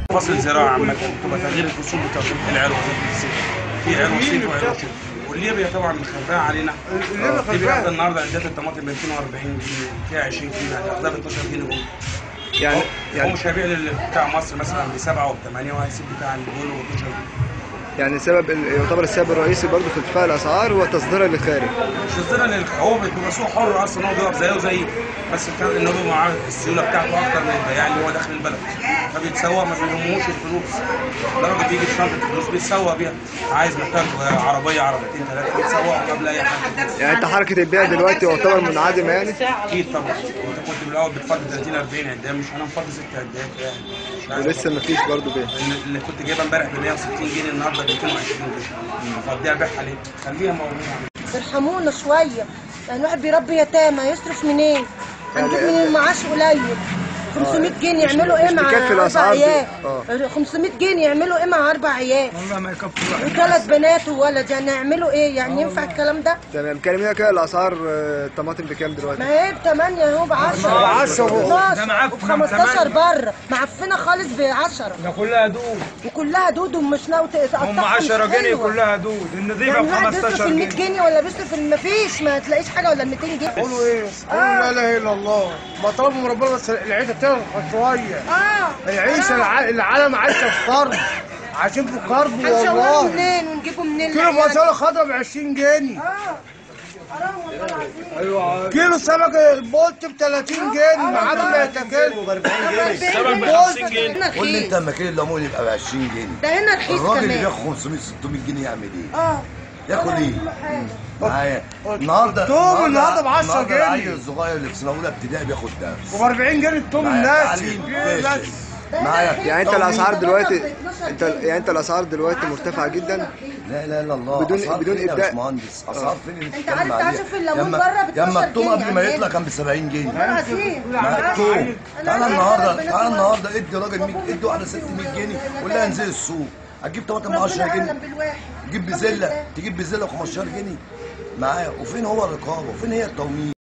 فصل زراعة عامة تبقى تغيير الفصول بتاعت العروة في عروة صيف وعروة شتاء والليبيا طبعا مخباها علينا الليبيا الليبيا خباها. النهارده عدات الطماطم ب 240 جنيه فيها 20 جنيه هتاخدها ب 12 جنيه جول يعني هو يعني مش هيبيع لل- بتاع مصر مثلا بسبعه وبثمانيه وهيسيب بتاع الجول ب 12 جنيه يعني سبب ال- يعتبر السبب الرئيسي برضه في ارتفاع الاسعار هو تصديرها للخارج مش تصديرها لل هو بيبقى سوق حر اصلا هو بيقف زيه زي بس الفرق ان هو بيبقى معاه السيوله بتاعته اكتر من البياع اللي هو داخل البلد فبيتسوق ما بيهموش الفلوس الراجل بيجي بشنطه فلوس بيتسوق بيها عايز محتاج عربيه عربيتين ثلاثه بيتسوقوا قبل اي حاجه يعني انت حركه البيع دلوقتي يعتبر منعدمه يعني اكيد طبعا انت كنت بالاول بتفضي 30 40 عدام مش انا مفضي 6 عدات يعني مش عارف. ولسه مفيش برضه بيع اللي- اللي كنت جايبها امبارح ب 160 جنيه النهارده ب 220 جنيه فاديها بيعها ليه؟ خليها موجوده ارحمونا شويه يعني الواحد بيربي يتامى يصرف منين؟ هنجيب من المعاش قليل 500 جنيه مش- يعملوا ايه مش مع بيكفي اربع الأسعار دي. عيال آه. 500 جنيه يعملوا ايه مع اربع عيال والله ما يكفي واحد وثلاث بنات وولد يعني يعملوا ايه يعني ينفع الكلام ده تمام كلمينا كده الاسعار آه، الطماطم بكام دلوقتي ما هي ب 8 اهو ب 10 بعشرة. ده 12 معفن وب 15 بثمانية. بره معفنه خالص ب 10 ده كلها دود وكلها دود ومش ناوي تقطعها هم 10 جنيه كلها دود النظيفه يعني ب الواحد بيصرف 15 ال 100 جنيه جنيه ولا بيصرف ال- مفيش ما تلاقيش حاجه ولا ال 200 جنيه قولوا ايه؟ قولوا لا اله الا الله بطلبوا من ربنا بس العيشه ترخص شويه اه العيشه الع- العالم عايشه في كرب عايشين في كرب هنشوره والله منين ونجيبه منين كيلو العيال؟ بصله خضرا ب 20 جنيه اه حرام والله العظيم ايوه كيلو سمك البولت ب 30 جنيه معاك 100 كيلو سبب قول لي انت لما كيلو الليمون يبقى ب 20 جنيه ده هنا رخيص الراجل اللي كمان بياخد 500 600 جنيه يعمل ايه؟ اه ياكل ولا ايه؟ يعملوا حاجة. معايا النهارده توم النهارده ب 10 النهارده جنيه. العيل الصغير اللي في سنه اولى ابتدائي بياخد درس وب 40 جنيه التوم معايا الناس تعليم إيه فاشل. بس ده هنا معايا رخيص. يعني انت تومي. الاسعار دلوقتي ده ب 12 انت جنيه. يعني انت الاسعار دلوقتي مرتفعه جدا لا لا لا الله بدون- أسعار بدون فين يا إبداع. باشمهندس اسعار فين اللي انت بتتكلم عارف عليها؟ تعرف الليمون ياما- بره ب 12 ياما التوم جنيه قبل ما يعني يطلع كان ب 70 جنيه والله العظيم مع التوم أنا تعالى عايزة النهارده ربنا تعالى يكرمك. النهارده ادي راجل 100 ادي واحده ست 100 جنيه قول لها انزلي السوق هتجيب طماطم ب 10 ربنا جنيه أعلم بالواحد تجيب بزله تجيب بزله ب 15 جنيه معايا وفين هو الرقابه وفين هي التومين